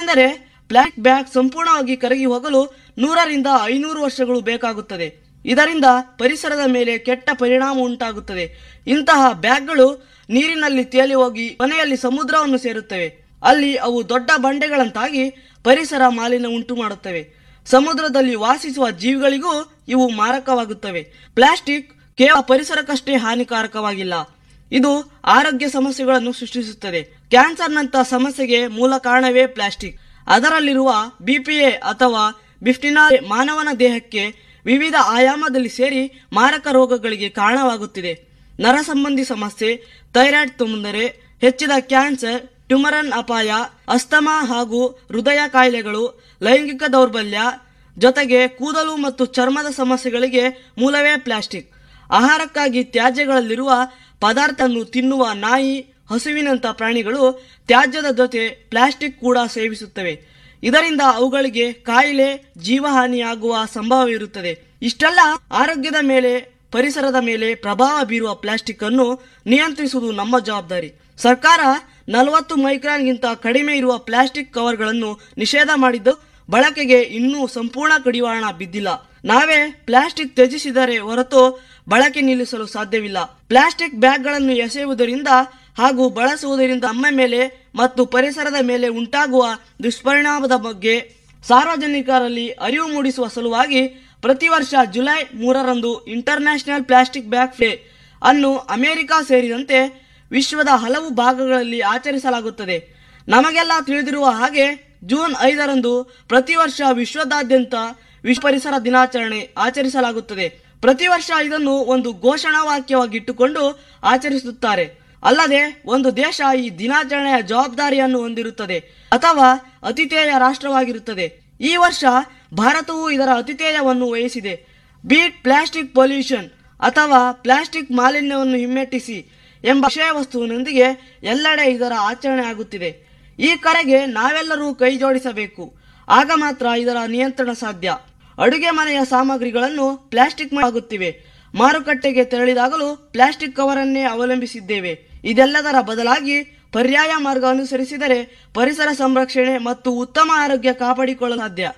ಏಕೆಂದರೆ plastic bag ಸಂಪೂರ್ಣವಾಗಿ ಕರಗಿ ಹೋಗಲು ನೂರರಿಂದ ಐನೂರು ವರ್ಷಗಳು ಬೇಕಾಗುತ್ತದೆ ಇದರಿಂದ ಪರಿಸರದ ಮೇಲೆ ಕೆಟ್ಟ ಪರಿಣಾಮ ಉಂಟಾಗುತ್ತದೆ ಇಂತಹ ಬ್ಯಾಗ್ಗಳು ನೀರಿನಲ್ಲಿ ತೇಲಿ ಹೋಗಿ ಕೊನೆಯಲ್ಲಿ ಸಮುದ್ರವನ್ನು ಸೇರುತ್ತವೆ ಅಲ್ಲಿ ಅವು ದೊಡ್ಡ ಬಂಡೆಗಳಂತಾಗಿ ಪರಿಸರ ಮಾಲಿನ್ಯ ಉಂಟು ಮಾಡುತ್ತವೆ ಸಮುದ್ರದಲ್ಲಿ ವಾಸಿಸುವ ಜೀವಿಗಳಿಗೂ ಇವು ಮಾರಕವಾಗುತ್ತವೆ ಪ್ಲಾಸ್ಟಿಕ್ ಕೇವಲ ಪರಿಸರಕ್ಕಷ್ಟೇ ಹಾನಿಕಾರಕವಾಗಿಲ್ಲ ಇದು ಆರೋಗ್ಯ ಸಮಸ್ಯೆಗಳನ್ನು ಸೃಷ್ಟಿಸುತ್ತದೆ ಕ್ಯಾನ್ಸರ್ನಂತ ಸಮಸ್ಯೆಗೆ ಮೂಲ ಕಾರಣವೇ ಪ್ಲಾಸ್ಟಿಕ್ ಅದರಲ್ಲಿರುವ ಬಿಪಿಎ ಅಥವಾ ಬಿಫ್ಟಿನಾಲ್ ಮಾನವನ ದೇಹಕ್ಕೆ ವಿವಿಧ ಆಯಾಮದಲ್ಲಿ ಸೇರಿ ಮಾರಕ ರೋಗಗಳಿಗೆ ಕಾರಣವಾಗುತ್ತಿದೆ ನರ ಸಂಬಂಧಿ ಸಮಸ್ಯೆ ಥೈರಾಯ್ಡ್ ತೊಂದರೆ ಹೆಚ್ಚಿದ ಕ್ಯಾನ್ಸರ್ ಟ್ಯೂಮರನ್ ಅಪಾಯ ಅಸ್ತಮಾ ಹಾಗೂ ಹೃದಯ ಕಾಯಿಲೆಗಳು ಲೈಂಗಿಕ ದೌರ್ಬಲ್ಯ ಜೊತೆಗೆ ಕೂದಲು ಮತ್ತು ಚರ್ಮದ ಸಮಸ್ಯೆಗಳಿಗೆ ಮೂಲವೇ ಪ್ಲಾಸ್ಟಿಕ್ ಆಹಾರಕ್ಕಾಗಿ ತ್ಯಾಜ್ಯಗಳಲ್ಲಿರುವ ಪದಾರ್ಥವನ್ನು ತಿನ್ನುವ ನಾಯಿ ಹಸುವಿನಂತ ಪ್ರಾಣಿಗಳು ತ್ಯಾಜ್ಯದ ಜೊತೆ ಪ್ಲಾಸ್ಟಿಕ್ ಕೂಡ ಸೇವಿಸುತ್ತವೆ ಇದರಿಂದ ಅವುಗಳಿಗೆ ಕಾಯಿಲೆ ಜೀವಹಾನಿಯಾಗುವ ಸಂಭವವಿರುತ್ತದೆ ಇಷ್ಟೆಲ್ಲ ಆರೋಗ್ಯದ ಮೇಲೆ ಪರಿಸರದ ಮೇಲೆ ಪ್ರಭಾವ ಬೀರುವ ಪ್ಲಾಸ್ಟಿಕ್ ಅನ್ನು ನಿಯಂತ್ರಿಸುವುದು ನಮ್ಮ ಜವಾಬ್ದಾರಿ ಸರ್ಕಾರ ನಲವತ್ತು ಮೈಕ್ರಾನ್ಗಿಂತ ಕಡಿಮೆ ಇರುವ ಪ್ಲಾಸ್ಟಿಕ್ ಕವರ್ಗಳನ್ನು ನಿಷೇಧ ಮಾಡಿದ್ದು ಬಳಕೆಗೆ ಇನ್ನೂ ಸಂಪೂರ್ಣ ಕಡಿವಾಣ ಬಿದ್ದಿಲ್ಲ ನಾವೇ ಪ್ಲಾಸ್ಟಿಕ್ ತ್ಯಜಿಸಿದರೆ ಹೊರತು ಬಳಕೆ ನಿಲ್ಲಿಸಲು ಸಾಧ್ಯವಿಲ್ಲ ಪ್ಲಾಸ್ಟಿಕ್ ಬ್ಯಾಗ್ಗಳನ್ನು ಎಸೆಯುವುದರಿಂದ ಹಾಗೂ ಬಳಸುವುದರಿಂದ ನಮ್ಮ ಮೇಲೆ ಮತ್ತು ಪರಿಸರದ ಮೇಲೆ ಉಂಟಾಗುವ ದುಷ್ಪರಿಣಾಮದ ಬಗ್ಗೆ ಸಾರ್ವಜನಿಕರಲ್ಲಿ ಅರಿವು ಮೂಡಿಸುವ ಸಲುವಾಗಿ ಪ್ರತಿ ವರ್ಷ ಜುಲೈ ಮೂರರಂದು ಇಂಟರ್ನ್ಯಾಷನಲ್ ಪ್ಲಾಸ್ಟಿಕ್ ಬ್ಯಾಗ್ ಡೇ ಅನ್ನು ಅಮೆರಿಕ ಸೇರಿದಂತೆ ವಿಶ್ವದ ಹಲವು ಭಾಗಗಳಲ್ಲಿ ಆಚರಿಸಲಾಗುತ್ತದೆ ನಮಗೆಲ್ಲ ತಿಳಿದಿರುವ ಹಾಗೆ ಜೂನ್ ಐದರಂದು ಪ್ರತಿ ವರ್ಷ ವಿಶ್ವದಾದ್ಯಂತ ವಿಶ್ವ ಪರಿಸರ ದಿನಾಚರಣೆ ಆಚರಿಸಲಾಗುತ್ತದೆ ಪ್ರತಿ ವರ್ಷ ಇದನ್ನು ಒಂದು ಘೋಷಣಾ ವಾಕ್ಯವಾಗಿಟ್ಟುಕೊಂಡು ಆಚರಿಸುತ್ತಾರೆ ಅಲ್ಲದೆ ಒಂದು ದೇಶ ಈ ದಿನಾಚರಣೆಯ ಜವಾಬ್ದಾರಿಯನ್ನು ಹೊಂದಿರುತ್ತದೆ ಅಥವಾ ಅತಿಥೇಯ ರಾಷ್ಟ್ರವಾಗಿರುತ್ತದೆ ಈ ವರ್ಷ ಭಾರತವು ಇದರ ಅತಿಥೇಯವನ್ನು ವಹಿಸಿದೆ ಬೀಟ್ ಪ್ಲಾಸ್ಟಿಕ್ ಪೊಲ್ಯೂಷನ್ ಅಥವಾ ಪ್ಲಾಸ್ಟಿಕ್ ಮಾಲಿನ್ಯವನ್ನು ಹಿಮ್ಮೆಟ್ಟಿಸಿ ಎಂಬ ವಿಷಯ ವಸ್ತುವಿನೊಂದಿಗೆ ಎಲ್ಲೆಡೆ ಇದರ ಆಚರಣೆ ಆಗುತ್ತಿದೆ ಈ ಕರೆಗೆ ನಾವೆಲ್ಲರೂ ಕೈ ಜೋಡಿಸಬೇಕು ಆಗ ಮಾತ್ರ ಇದರ ನಿಯಂತ್ರಣ ಸಾಧ್ಯ ಅಡುಗೆ ಮನೆಯ ಸಾಮಗ್ರಿಗಳನ್ನು ಪ್ಲಾಸ್ಟಿಕ್ ಆಗುತ್ತಿವೆ ಮಾರುಕಟ್ಟೆಗೆ ತೆರಳಿದಾಗಲೂ ಪ್ಲಾಸ್ಟಿಕ್ ಕವರನ್ನೇ ಅವಲಂಬಿಸಿದ್ದೇವೆ ಇದೆಲ್ಲದರ ಬದಲಾಗಿ ಪರ್ಯಾಯ ಮಾರ್ಗ ಅನುಸರಿಸಿದರೆ ಪರಿಸರ ಸಂರಕ್ಷಣೆ ಮತ್ತು ಉತ್ತಮ ಆರೋಗ್ಯ ಕಾಪಾಡಿಕೊಳ್ಳಲು ಸಾಧ್ಯ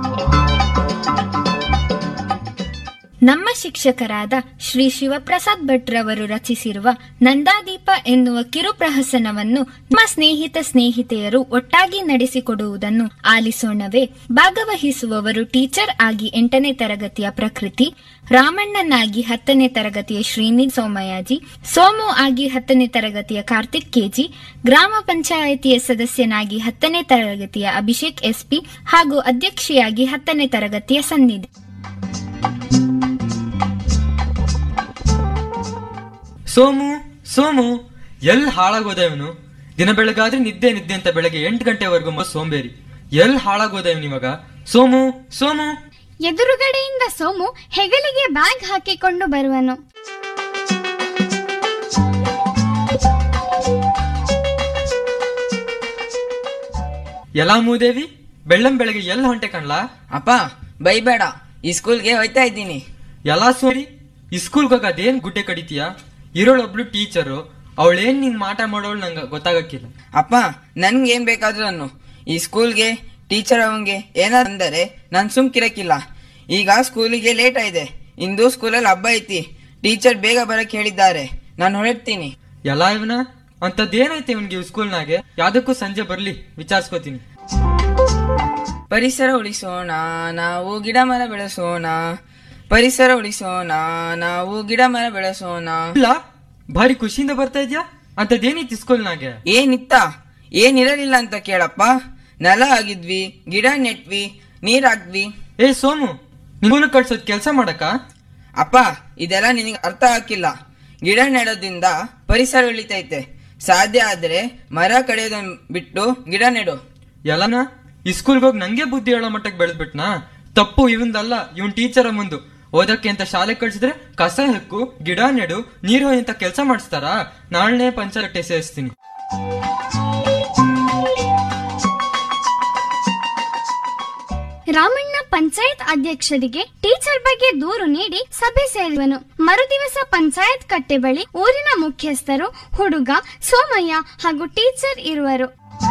ನಮ್ಮ ಶಿಕ್ಷಕರಾದ ಶ್ರೀ ಶಿವಪ್ರಸಾದ್ ಭಟ್ರವರು ರಚಿಸಿರುವ ನಂದಾದೀಪ ಎನ್ನುವ ಕಿರುಪ್ರಹಸನವನ್ನು ನಮ್ಮ ಸ್ನೇಹಿತ ಸ್ನೇಹಿತೆಯರು ಒಟ್ಟಾಗಿ ನಡೆಸಿಕೊಡುವುದನ್ನು ಆಲಿಸೋಣವೇ ಭಾಗವಹಿಸುವವರು ಟೀಚರ್ ಆಗಿ ಎಂಟನೇ ತರಗತಿಯ ಪ್ರಕೃತಿ ರಾಮಣ್ಣನಾಗಿ ಹತ್ತನೇ ತರಗತಿಯ ಶ್ರೀನಿಧಿ ಸೋಮಯಾಜಿ ಸೋಮು ಆಗಿ ಹತ್ತನೇ ತರಗತಿಯ ಕಾರ್ತಿಕ್ ಕೆಜಿ ಗ್ರಾಮ ಪಂಚಾಯಿತಿಯ ಸದಸ್ಯನಾಗಿ ಹತ್ತನೇ ತರಗತಿಯ ಅಭಿಷೇಕ್ ಎಸ್ಪಿ ಹಾಗೂ ಅಧ್ಯಕ್ಷಿಯಾಗಿ ಹತ್ತನೇ ತರಗತಿಯ ಸನ್ನಿಧಿ ಸೋಮು ಸೋಮು ಎಲ್ ಹಾಳಾಗೋದ ಇವನು ದಿನ ಬೆಳಗಾದ್ರೆ ನಿದ್ದೆ ನಿದ್ದೆ ಅಂತ ಬೆಳಗ್ಗೆ ಎಂಟು ಗಂಟೆವರೆಗೂ ಮ ಸೋಂಬೇರಿ ಎಲ್ ಹಾಳಾಗೋದ ಇವನು ಇವಾಗ ಸೋಮು ಸೋಮು ಎದುರುಗಡೆಯಿಂದ ಸೋಮು ಹೆಗಲಿಗೆ ಬ್ಯಾಗ್ ಹಾಕಿಕೊಂಡು ಬರುವನು ಎಲ್ಲಾ ಮೂದೇವಿ ಬೆಳ್ಳಂ ಬೆಳಗ್ಗೆ ಎಲ್ ಹೊಂಟೆ ಕಣ್ಲಾ ಅಪ್ಪ ಬೈಬೇಡ ಈ ಸ್ಕೂಲ್ಗೆ ಹೋಯ್ತಾ ಇದ್ದೀನಿ ಎಲ್ಲಾ ಸೋರಿ ಇಸ್ಕೂಲ್ಗೆ ಹೋಗ ಅದೇನ್ ಗುಡ್ಡೆ ಕಡಿತೀಯ ಇರೋಳೊಬ್ಳು ಟೀಚರು ಅವಳೇನ್ ನಿನ್ ಮಾಟ ಮಾಡೋಳು ನಂಗೆ ಗೊತ್ತಾಗಕ್ಕಿಲ್ಲ ಅಪ್ಪ ನನ್ಗೆ ಏನ್ ಬೇಕಾದ್ರೂ ಅನ್ನು ಈ ಸ್ಕೂಲ್ಗೆ ಟೀಚರ್ ಅವಂಗೆ ಏನಾದ್ರು ಅಂದರೆ ನಾನು ಸುಮ್ಕಿರಕ್ಕಿಲ್ಲ ಈಗ ಸ್ಕೂಲಿಗೆ ಲೇಟ್ ಆಗಿದೆ ಇಂದು ಸ್ಕೂಲಲ್ಲಿ ಹಬ್ಬ ಐತಿ ಟೀಚರ್ ಬೇಗ ಬರಕ್ ಹೇಳಿದ್ದಾರೆ ನಾನು ಹೊರಡ್ತೀನಿ ಎಲ್ಲ ಇವನ ಅಂತದ್ದೇನೈತೆ ಇವನ್ಗೆ ಸ್ಕೂಲ್ನಾಗೆ ಯಾವ್ದಕ್ಕೂ ಸಂಜೆ ಬರ್ಲಿ ವಿಚಾರಿಸ್ಕೋತೀನಿ ಪರಿಸರ ಉಳಿಸೋಣ ನಾವು ಗಿಡ ಮರ ಬೆಳೆಸೋಣ ಪರಿಸರ ಉಳಿಸೋಣ ನಾವು ಗಿಡ ಮರ ಬೆಳೆಸೋಣ ಇಲ್ಲ ಭಾರಿ ಖುಷಿಯಿಂದ ಬರ್ತಾ ಇದ್ಯಾ ಅಂತದ್ದೇನೈತಿ ಸ್ಕೂಲ್ನಾಗೆ ಏನಿತ್ತ ಏನಿರಲಿಲ್ಲ ಅಂತ ಕೇಳಪ್ಪ ನೆಲ ಆಗಿದ್ವಿ ಗಿಡ ನೆಟ್ವಿ ನೀರ್ ಹಾಕ್ದ್ವಿ ಏ ಸೋಮು ನಿಮ್ಮೂಲ ಕಳ್ಸೋದ್ ಕೆಲ್ಸ ಮಾಡಕ ಅಪ್ಪ ಇದೆಲ್ಲ ನಿನಗೆ ಅರ್ಥ ಆಗಿಲ್ಲ ಗಿಡ ನೆಡೋದ್ರಿಂದ ಪರಿಸರ ಉಳಿತೈತೆ ಸಾಧ್ಯ ಆದ್ರೆ ಮರ ಕಡಿಯೋದನ್ನ ಬಿಟ್ಟು ಗಿಡ ನೆಡು ಎಲ್ಲನ ಈ ಸ್ಕೂಲ್ಗೆ ಹೋಗಿ ನಂಗೆ ಬುದ್ಧಿ ಹೇಳೋ ಮಟ್ಟಕ್ಕೆ ಬೆಳೆದ್ಬಿಟ್ನಾ ತಪ್ಪು ಇವಂದಲ್ಲ ಇವನ್ ಟೀಚರ್ ಮುಂದು ಓದಕ್ಕೆ ಅಂತ ಶಾಲೆ ಕಳ್ಸಿದ್ರೆ ಕಸ ಹೆಕ್ಕು ಗಿಡ ನೆಡು ನೀರು ಹೊಯ್ ಅಂತ ಕೆಲಸ ಮಾಡಿಸ್ತಾರಾ ನಾಳೆ ಪಂಚಾಯತ್ ಸೇರಿಸ್ತೀನಿ ರಾಮಣ್ಣ ಪಂಚಾಯತ್ ಅಧ್ಯಕ್ಷರಿಗೆ ಟೀಚರ್ ಬಗ್ಗೆ ದೂರು ನೀಡಿ ಸಭೆ ಸೇರಿದನು ಮರುದಿವಸ ಪಂಚಾಯತ್ ಕಟ್ಟೆ ಬಳಿ ಊರಿನ ಮುಖ್ಯಸ್ಥರು ಹುಡುಗ ಸೋಮಯ್ಯ ಹಾಗೂ ಟೀಚರ್ ಇರುವರು